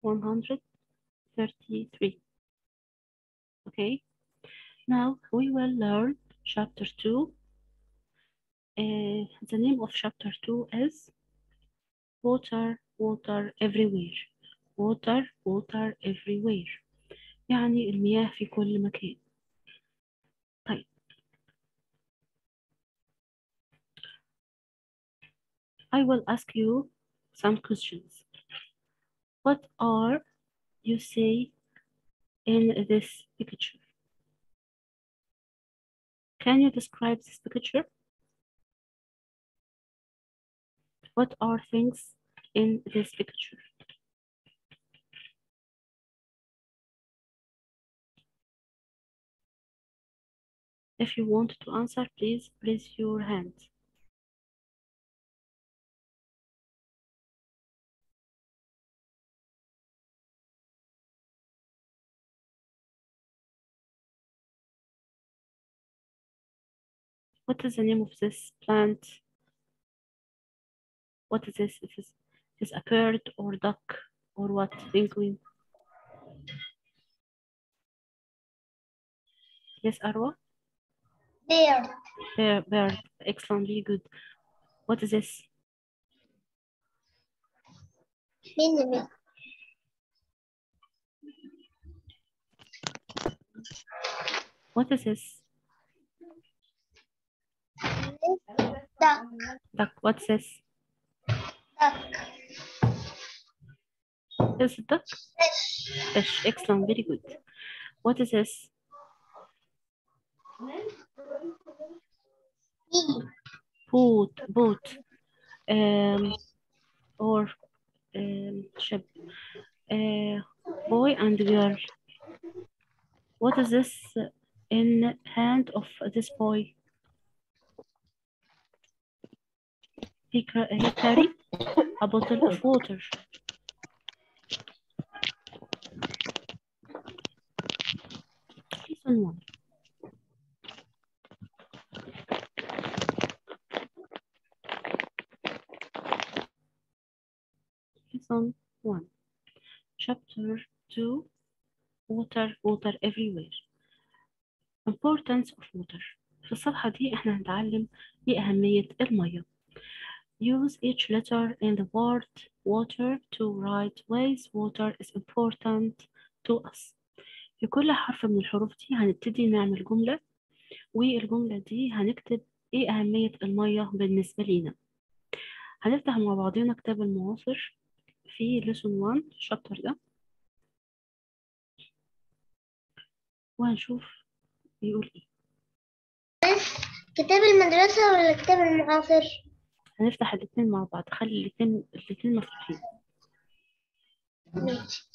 133. Okay, now we will learn chapter 2. Uh, the name of chapter 2 is Water, Water Everywhere. Water, Water Everywhere. يعني المياه في كل مكان. طيب. I will ask you some questions. What are you say in this picture? Can you describe this picture? What are things in this picture? If you want to answer, please raise your hand. What is the name of this plant? What is this? It is, it is a bird or duck or what? Penguin? Yes, Arwa? Bird. Bird, bird. Excellent, very good. What is this? Minimum. What is this? Duck. Duck. What's this? Duck. Is it duck? Fish. Fish. Excellent, very good. What is this? Bee. Boat, boat. Um, or um, ship. Uh, boy and girl. What is this in hand of this boy? He, ca- he carry a bottle of water. Lesson one. Lesson one. Chapter two. Water, water everywhere. Importance of water. في الصفحة دي احنا هنتعلم ايه أهمية المية. Use each letter in the word water to write ways water is important to us. في كل حرف من الحروف دي هنبتدي نعمل جملة والجملة دي هنكتب ايه أهمية المية بالنسبة لينا. هنفتح مع بعضنا كتاب المعاصر في lesson 1 الشابتر ده وهنشوف بيقول ايه. كتاب المدرسة ولا كتاب المعاصر؟ هنفتح الاتنين مع بعض خلي الاتنين الاتنين مفتوحين. ماشي.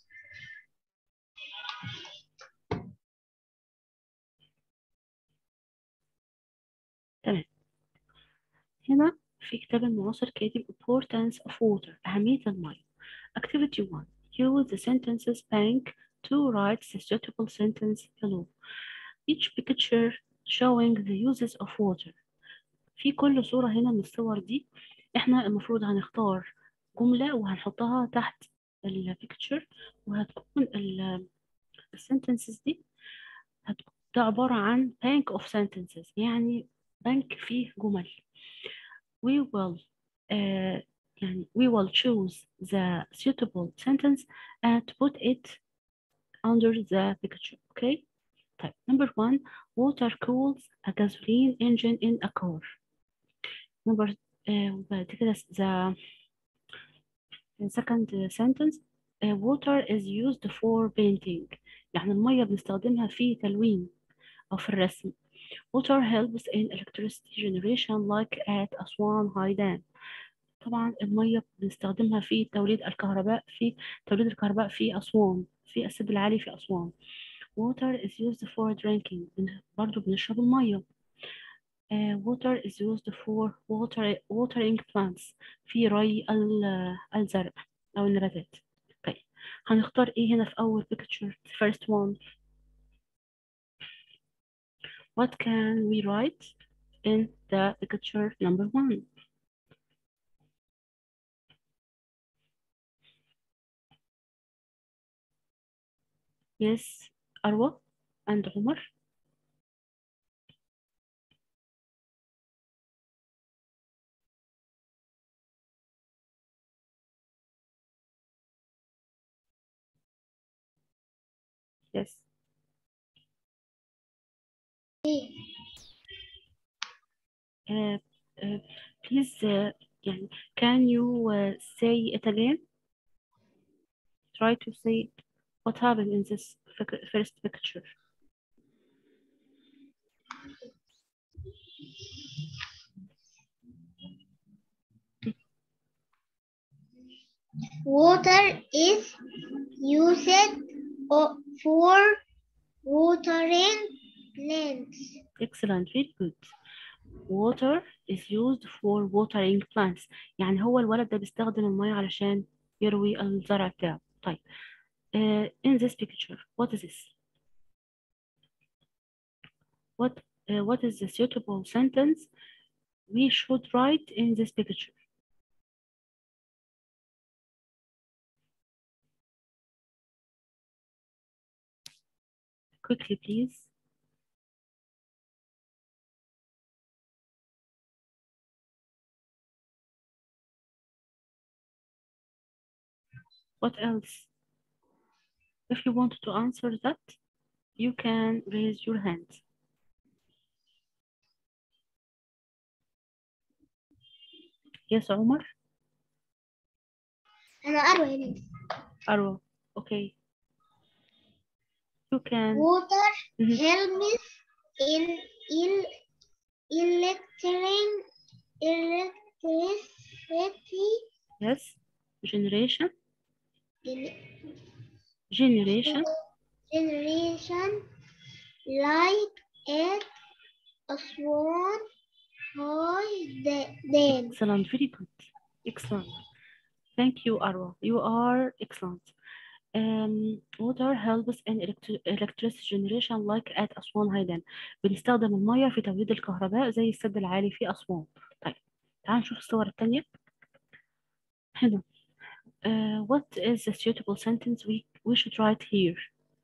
تمام هنا في كتاب المعاصر كاتب importance of water أهمية المية activity 1 use the sentences bank to write the suitable sentence below each picture showing the uses of water في كل صورة هنا من الصور دي احنا المفروض هنختار جملة وهنحطها تحت البيكتشر وهتكون ال الsentences دي هتكون ده عبارة عن bank of sentences يعني بنك فيه جمل we will uh, يعني we will choose the suitable sentence and put it under the picture okay طيب number one water cools a gasoline engine in a car number uh, بعد كده the second sentence uh, water is used for painting يعني المية بنستخدمها في تلوين أو في الرسم Water helps in electricity generation like at أسوان High Dam. طبعا المية بنستخدمها في توليد الكهرباء في توليد الكهرباء في أسوان في السد العالي في أسوان. Water is used for drinking. بن- برضو بنشرب المية. Uh, water is used for water, watering plants. في ري ال- الزرع أو النباتات. طيب هنختار إيه هنا في أول picture first one What can we write in the picture number one? Yes, Arwa and Umar. Yes. Uh, uh, please, uh, يعني, can you uh, say it again? Try to say what happened in this fic- first picture. Water is used o- for watering plants. Excellent, very good. Water is used for watering plants. يعني هو الولد ده بيستخدم المية علشان يروي الزرع بتاعه. طيب. Uh, in this picture, what is this? What uh, what is the suitable sentence we should write in this picture? Quickly, please. What else? If you want to answer that, you can raise your hand. Yes, Omar? أنا أروي هنا. Arwa. Okay. You can. Water Mhm. helps in in electric electricity Yes. Generation. in Generation. generation like at Aswan High Da- Dam. Excellent. Very good. Excellent. Thank you, Arwa. You are excellent. Um, water helps in electri- electricity generation like at أسوان High Dam. بنستخدم المية في توليد الكهرباء زي السد العالي في أسوان. طيب تعال نشوف الصور التانية. هنا. Uh, what is the suitable sentence we, we should write here?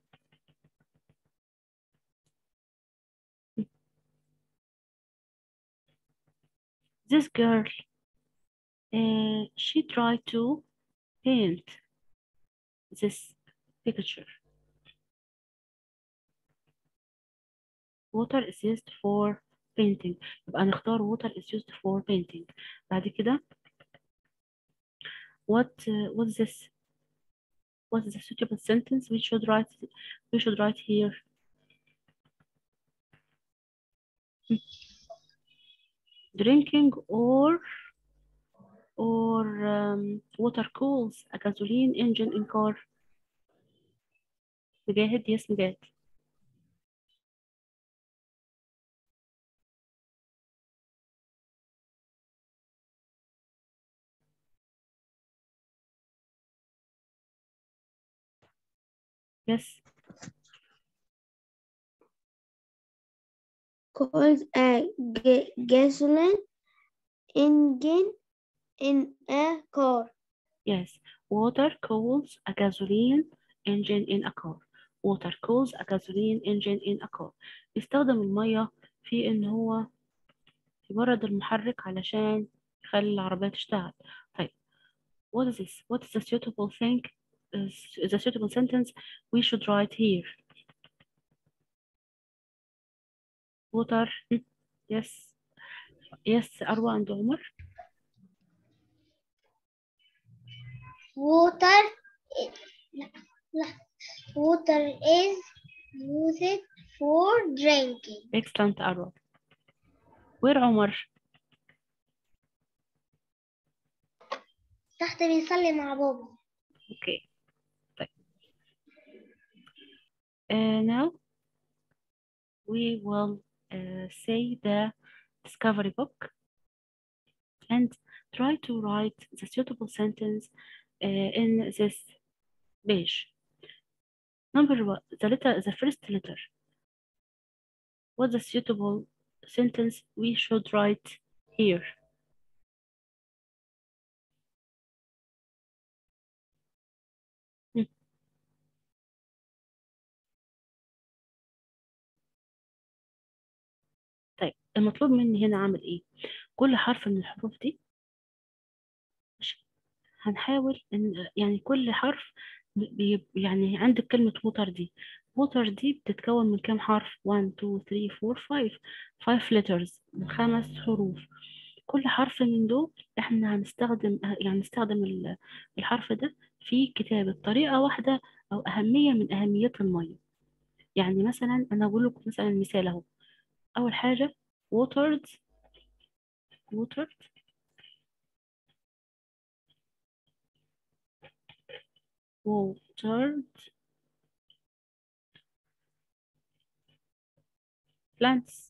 This girl, uh, she tried to paint this picture. Water is used for painting. يبقى نختار water is used for painting. بعد كده what uh, what's this? What is the suitable sentence we should write we should write here? Drinking or or um, water cools a gasoline engine in car. مجاهد yes مجاهد. Yes. called a ga- gasoline engine in a car. Yes, water cools a gasoline engine in a car. Water cools a gasoline engine in a car. بيستخدم المية في إن هو يبرد المحرك علشان يخلي العربية تشتغل. طيب, what is this? What is the suitable thing? is the suitable sentence we should write here? Water. hmm, Yes. Yes, أروى and عمر. Water i- لا لا water is used for drinking. Excellent أروى. Where عمر? تحت بيصلي مع بابا. Okay. طيب. Uh, now we will uh, say the discovery book and try to write the suitable sentence uh, in this page. Number one, the letter, the first letter. What's the suitable sentence we should write here? Hmm. المطلوب مني هنا اعمل ايه كل حرف من الحروف دي ماشي، هنحاول ان يعني كل حرف بي يعني عندك كلمة ووتر دي ووتر دي بتتكون من كام حرف 1 2 3 4 5 5 letters من خمس حروف كل حرف من دول احنا هنستخدم يعني نستخدم ال- الحرف ده في كتابة طريقة واحدة أو أهمية من أهميات المية يعني مثلا أنا أقول لكم مثلا مثال أهو أول حاجة watered watered watered plants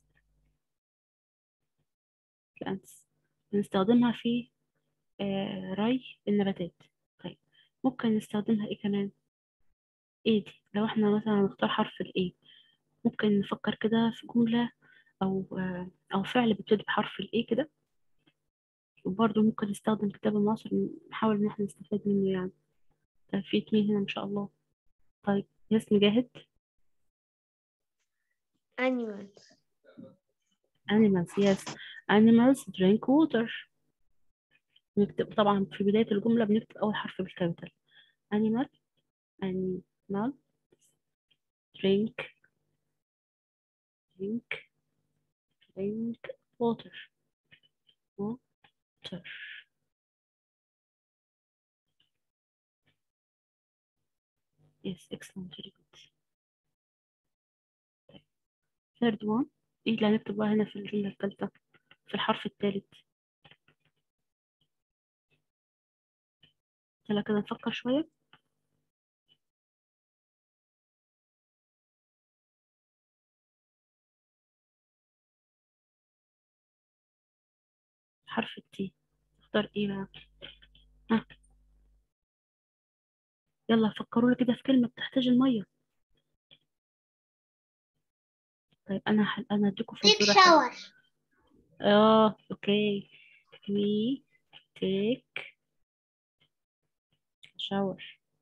plants بنستخدمها في آه ري النباتات طيب ممكن نستخدمها ايه كمان ايه دي لو احنا مثلا هنختار حرف الايه ممكن نفكر كده في جملة او آه او فعل بيبتدي بحرف الايه كده وبرضه ممكن نستخدم كتاب الناصر نحاول ان احنا نستفاد منه يعني طيب في اتنين هنا ان شاء الله طيب ياس مجاهد animals animals yes animals drink water نكتب طبعا في بداية الجملة بنكتب أول حرف بالكابيتال animal animal drink drink drink water water yes excellent very good طيب. third one ايه اللي هنكتب بقى هنا في الجملة الثالثة في الحرف الثالث يلا كده نفكر شوية حرف التي اختار ايه بقى ها يلا فكروا لي كده في كلمة بتحتاج المية طيب انا ح... انا اديكم take فزورة حلوة. shower اه اوكي we take shower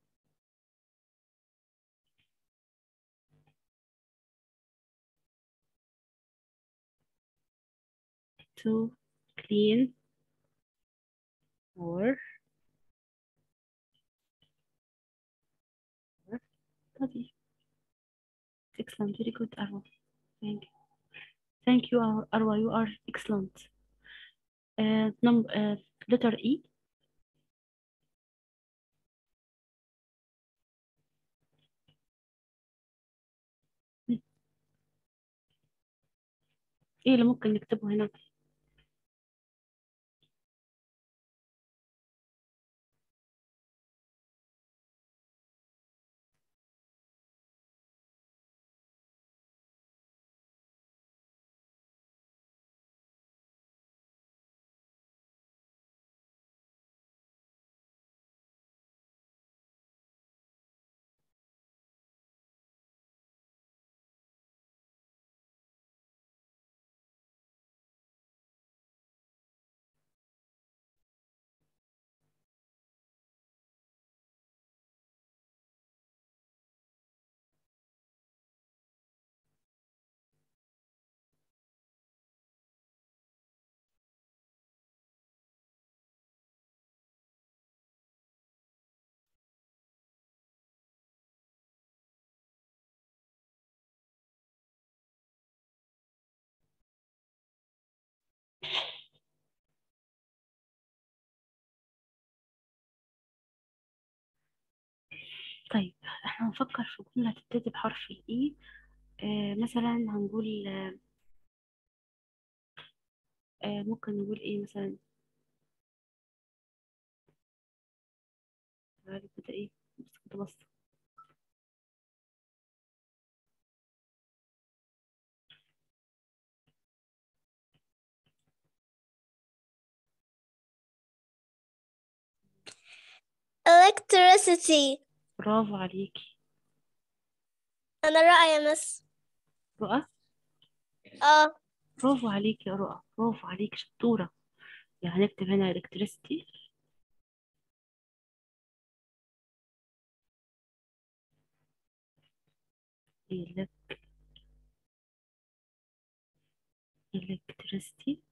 to clean our body. Excellent, very good, Arwa. Thank you. Thank you, Ar- Arwa. You are excellent. Uh, number uh, letter E. ايه اللي ممكن نكتبه هنا؟ طيب احنا هنفكر في جملة تبتدي بحرف الإي آه مثلا هنقول آه آه ممكن نقول ايه مثلا عارف كده ايه بس كنت بص electricity برافو عليكي أنا رأي يا مس رؤى اه برافو عليكي يا رؤى برافو عليكي شطورة يعني هنكتب هنا electricity electricity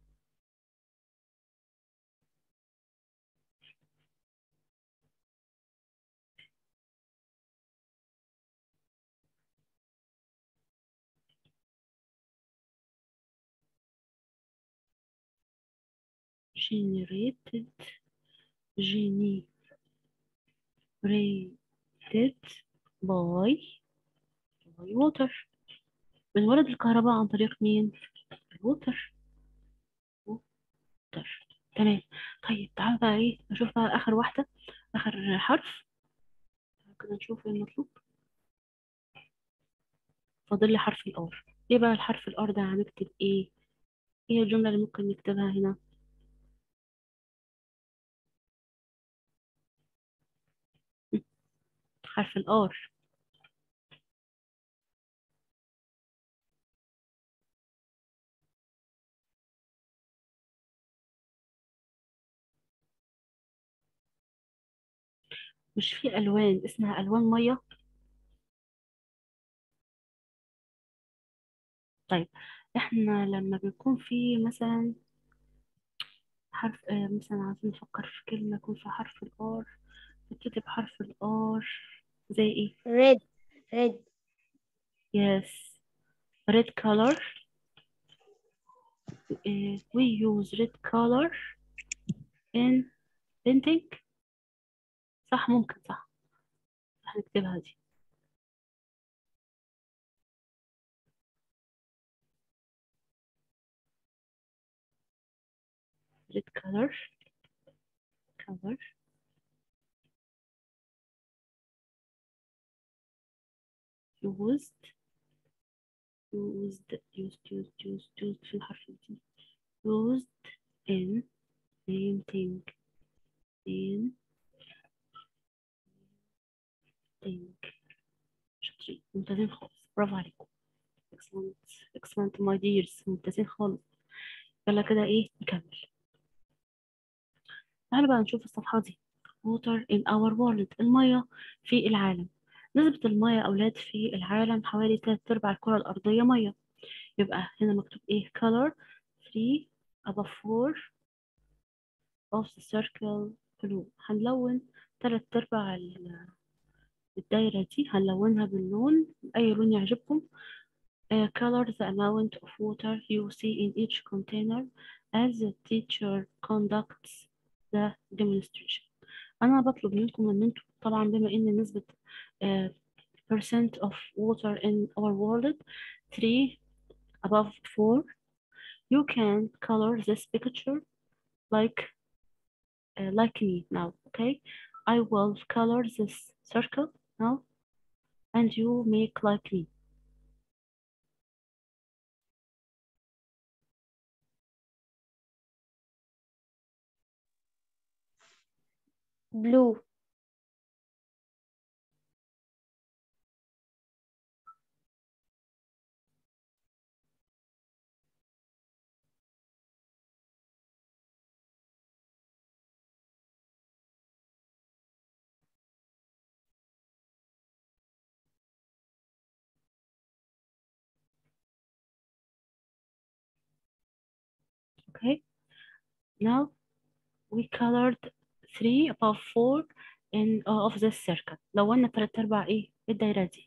generated generated by by water بنولد الكهرباء عن طريق مين؟ الووتر ووتر تمام طيب تعال بقى ايه نشوف بقى اخر واحدة اخر حرف كده نشوف ايه المطلوب فاضل لي حرف الار ايه بقى الحرف الار ده هنكتب ايه ايه الجملة اللي ممكن نكتبها هنا حرف الار مش في الوان اسمها الوان ميه طيب احنا لما بيكون في مثلا حرف آه مثلا عايزين نفكر في كلمة يكون في حرف الار نكتب حرف الار زي ايه red red yes red color uh, we use red color in painting صح ممكن صح هنكتبها دي red color color used used used used used used في الحرف دي used in painting in painting شاطرين ممتازين خالص برافو عليكم excellent excellent my dears ممتازين خالص يلا كده ايه نكمل تعالوا بقى نشوف الصفحة دي water in our world المية في العالم نسبة المية يا أولاد في العالم حوالي تلات أرباع الكرة الأرضية مية يبقى هنا مكتوب إيه color 3 above 4 of the circle blue هنلون تلات أرباع ال- الدايرة دي هنلونها باللون أي لون يعجبكم uh, color the amount of water you see in each container as the teacher conducts the demonstration أنا بطلب منكم إن أنتوا طبعا بما إن نسبة uh, percent of water in our world 3 above 4 you can color this picture like uh, like me now okay I will color this circle now and you make like me blue okay now we colored 3 above 4 in uh, of this circle لونا تلات أرباع إيه الدايرة دي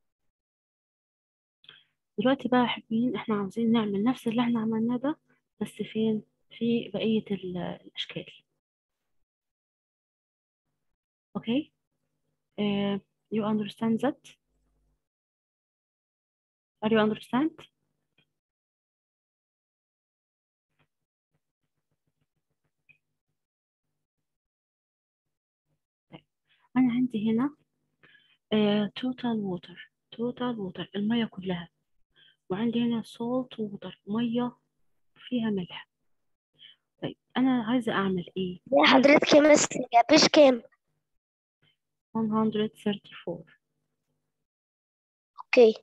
دلوقتي بقى حابين إحنا عاوزين نعمل نفس اللي إحنا عملناه ده بس فين في بقية ال- الأشكال okay uh, you understand that are you understand أنا عندي هنا uh, total water total water المية كلها وعندي هنا salt water مية فيها ملح طيب أنا عايزة أعمل إيه يا حضرتك يا مس يا بيش كام 134 اوكي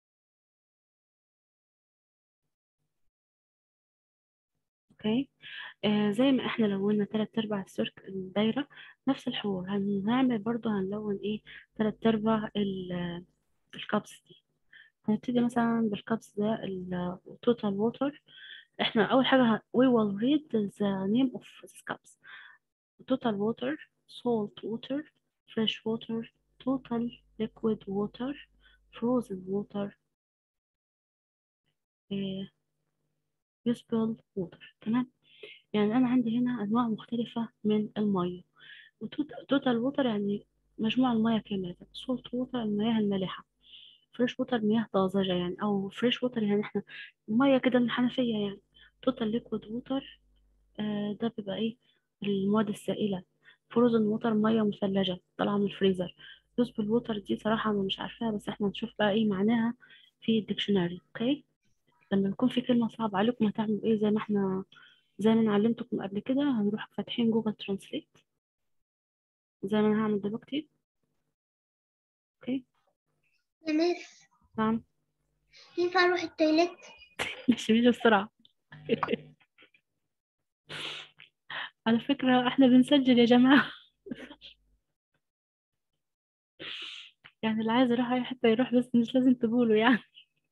okay آه زي ما احنا لونا تلات ارباع السيرك الدايرة نفس الحوار هنعمل برضو هنلون ايه تلات ارباع ال- الكابس دي هنبتدي مثلا بالكابس ده التوتال ووتر احنا اول حاجة ه- we will read the name of this cups total water salt water fresh water total liquid water frozen water آه، usable water تمام يعني أنا عندي هنا أنواع مختلفة من المية وتوتال ووتر يعني مجموع المياه كاملة سولت ووتر المياه المالحة فريش ووتر مياه طازجة يعني أو فريش ووتر يعني احنا مية كده من الحنفية يعني توتال ليكويد ووتر ده بيبقى ايه المواد السائلة فروزن ووتر مية مثلجة طالعة من الفريزر يوسبل ووتر دي صراحة أنا مش عارفاها بس احنا نشوف بقى ايه معناها في الديكشناري اوكي لما يكون في كلمة صعبة عليكم هتعملوا ايه زي ما احنا زي ما انا علمتكم قبل كده هنروح فاتحين جوجل ترانسليت زي ما انا هعمل دلوقتي اوكي يا مس نعم ينفع اروح التويليت مش بيجي بسرعة على فكرة احنا بنسجل يا جماعة يعني اللي عايز يروح اي حتة يروح بس مش لازم تقولوا يعني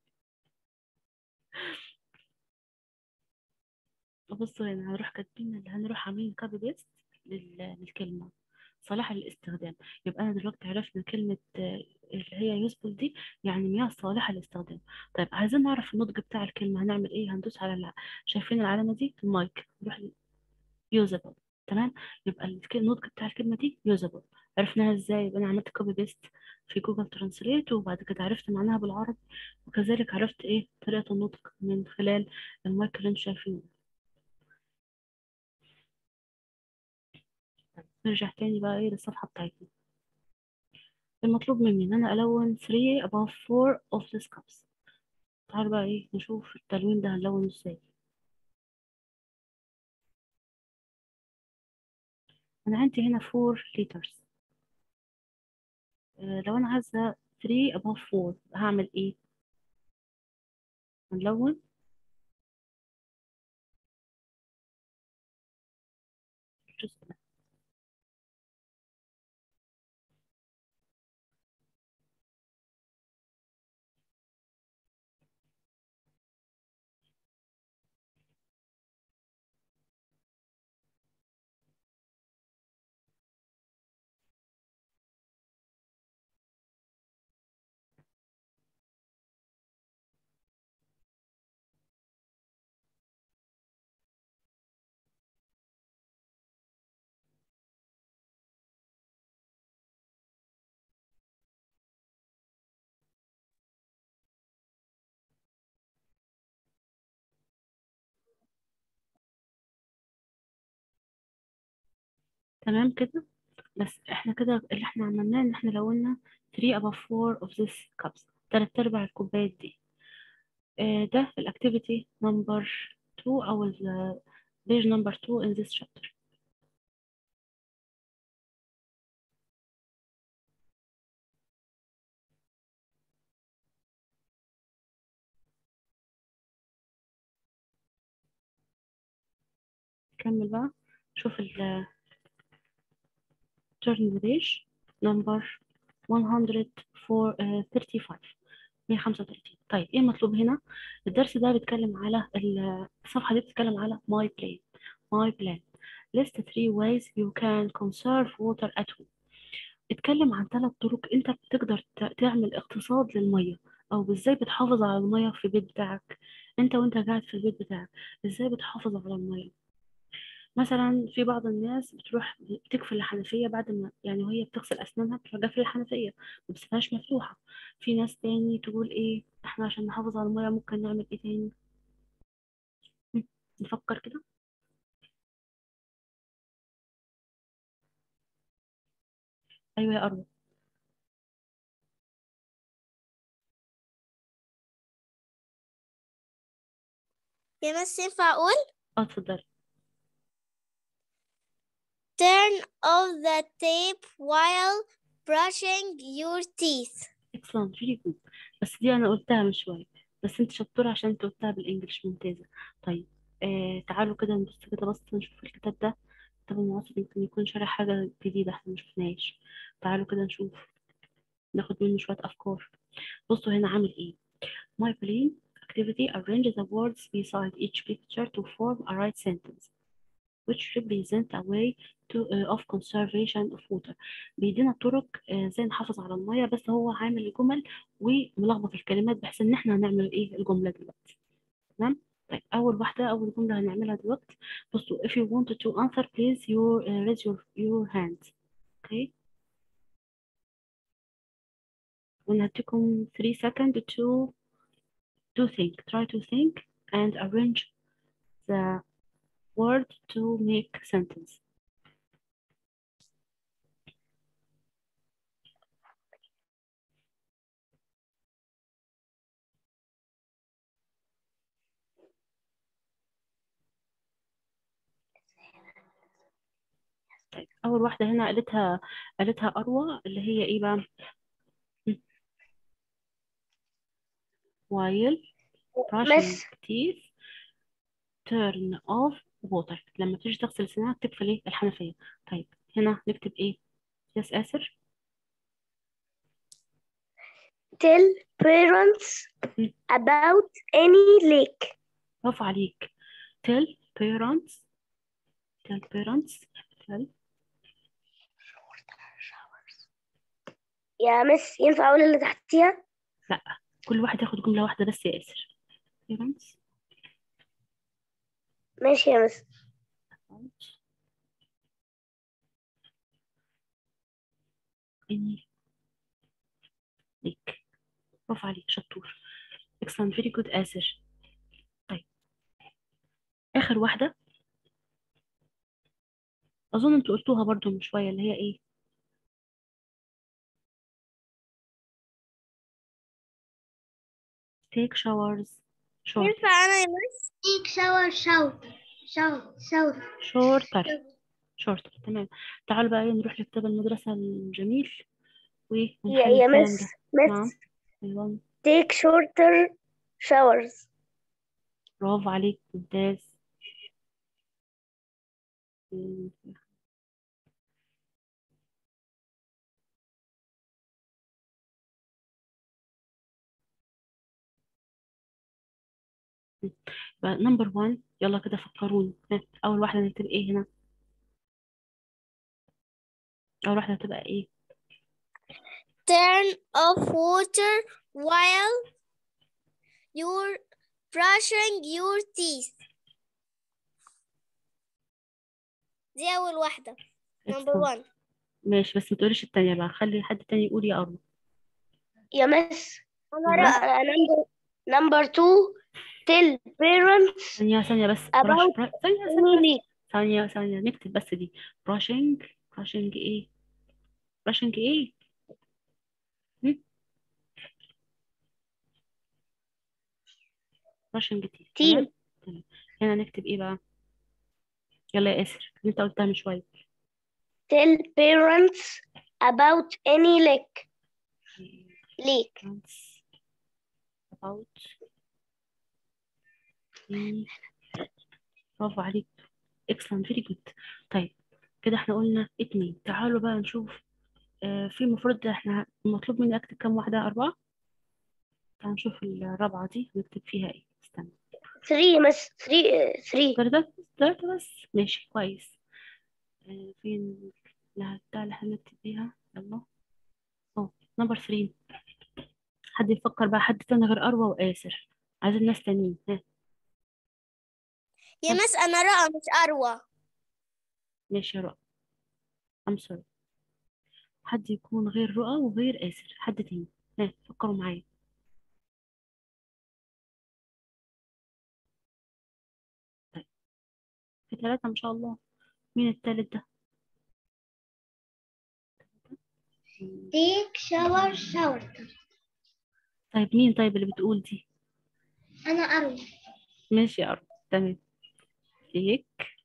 بصوا هنا هنروح كاتبين اللي هنروح عاملين كوبي بيست للكلمة صالحة للاستخدام يبقى أنا دلوقتي عرفنا كلمة آه، اللي هي يوسفول دي يعني مياه صالحة للاستخدام طيب عايزين نعرف النطق بتاع الكلمة هنعمل إيه هندوس على الع- شايفين العلامة دي المايك نروح يوزابل تمام يبقى الك- النطق بتاع الكلمة دي يوزابل عرفناها إزاي يبقى أنا عملت كوبي بيست في جوجل ترانسليت وبعد كده عرفت معناها بالعربي وكذلك عرفت إيه طريقة النطق من خلال المايك اللي انتوا شايفينه نرجع تاني بقى ايه للصفحة بتاعتنا المطلوب مني ان انا الون 3 above 4 of these cups تعالوا بقى ايه نشوف التلوين ده هنلونه ازاي انا عندي هنا 4 liters آه لو انا عايزة 3 above 4 هعمل ايه هنلون الجزء ده تمام كده بس احنا كده اللي احنا عملناه ان احنا لونا 3 above 4 of this cups تلات ارباع الكوبايات دي آه ده الاكتيفيتي نمبر 2 او البيج نمبر 2 in this chapter نكمل بقى شوف ال turn the page number 135 135 طيب ايه المطلوب هنا الدرس ده بيتكلم على ال- الصفحة دي بتتكلم على my plan my plan list three ways you can conserve water at home اتكلم عن ثلاث طرق انت بتقدر ت- تعمل اقتصاد للمية او ازاي بتحافظ على المية في البيت بتاعك انت وانت قاعد في البيت بتاعك ازاي بتحافظ على المية مثلا في بعض الناس بتروح بتقفل الحنفية بعد ما يعني وهي بتغسل أسنانها بتروح قافلة الحنفية ما بتسيبهاش مفتوحة في ناس تاني تقول إيه إحنا عشان نحافظ على المية ممكن نعمل إيه تاني هم، نفكر كده أيوة يا أروى يا مس ينفع أقول أه اتفضلي turn off the tape while brushing your teeth excellent very good بس دي أنا قلتها من شوية بس أنت شطورة عشان أنت قلتها بالإنجلش ممتازة طيب آه تعالوا كده نبص كده بص نشوف الكتاب ده كتاب المعاصر يمكن يكون شارح حاجة جديدة احنا مشفناهاش تعالوا كده نشوف ناخد منه شوية أفكار بصوا هنا عامل ايه My brain activity arranges the words beside each picture to form a right sentence which represent a way to, uh, of conservation of water بيدينا طرق uh, ازاي نحافظ على المية بس هو عامل الجمل وملخبط الكلمات بحيث ان احنا هنعمل ايه الجملة دلوقتي تمام طيب اول واحدة اول جملة هنعملها دلوقتي بصوا if you wanted to answer please your uh, raise your your hand okay وهديكم 3 seconds to to think try to think and arrange the word to make sentence طيب أول واحدة هنا قالتها قالتها أروى اللي هي إيه بقى while brushing مس teeth turn off water لما تيجي تغسل سنانك تقفل إيه الحنفية طيب هنا نكتب إيه يس آسر tell parents مم. about any lake برافو عليك tell parents tell parents tell يا مس ينفع اقول اللي تحتيها لا كل واحد ياخد جملة واحدة بس يا آسر parents ماشي يا مس about any lake برافو عليك شطور excellent very good آسر طيب آخر واحدة أظن أنتوا قلتوها برضو من شوية اللي هي إيه take showers short ينفع أنا يا مس take shower shout shout shout shorter shorter تمام تعالوا بقى إيه نروح لكتاب المدرسة الجميل يا ونحل يا الكلام مس ده نعم مس أيوة take shorter showers برافو عليك ممتاز نمبر 1 يلا كده فكروني ها، أول واحدة نكتب إيه هنا أول واحدة هتبقى إيه turn off water while you're brushing your teeth دي أول واحدة number Excellent. one ماشي بس ما تقوليش التانية بقى خلي حد تاني يقول يا أرو يا مس أنا نعم. رأى نمبر نمبر 2 tell parents ثانية ثانية بس براش about برا... ثانية any ثانية lake ثانية ثانية نكتب بس دي brushing brushing إيه brushing إيه هم؟ brushing teeth تمام team تمام هنا نكتب إيه بقى يلا يا آسر اللي أنت قلتها من شوية tell parents about any lake lake Parents about the برافو عليك excellent very good طيب كده احنا قلنا اتنين تعالوا بقى نشوف آه في المفروض احنا المطلوب مني اكتب كام واحدة أربعة تعالوا نشوف الرابعة دي نكتب فيها ايه استنى 3 مس 3 3 ثلاثة ثلاثة بس ماشي كويس آه فين لا بتاع اللي هنكتب بيها يلا اه نمبر 3 حد يفكر بقى حد تاني غير أروى وآسر عايزين ناس تانيين ها يا مس أنا رأى مش أروى ماشي يا رؤى I'm sorry حد يكون غير رؤى وغير آسر حد تاني ها فكروا معايا طيب في ثلاثة ما شاء الله مين التالت ده take shower shout طيب مين طيب اللي بتقول دي أنا أروى ماشي يا أرض تمام تيك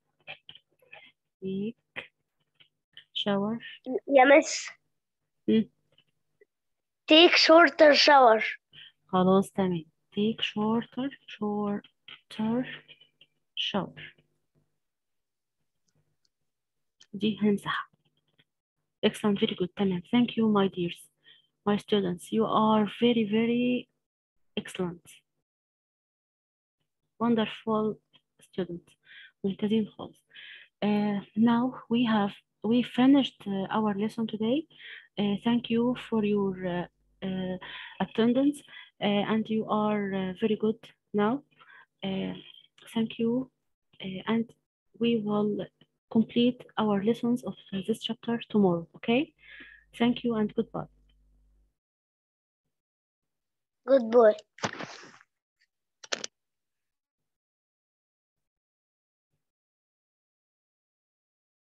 تيك شاور يا مس مم. take shorter shower خلاص تمام take shorter shorter shower دي هنمسحها excellent very good تمام thank you my dears my students you are very very excellent wonderful students ممتازين خالص uh, now we have we finished uh, our lesson today uh, thank you for your uh, uh, attendance uh, and you are uh, very good now uh, thank you uh, and we will complete our lessons of this chapter tomorrow okay thank you and goodbye Good boy.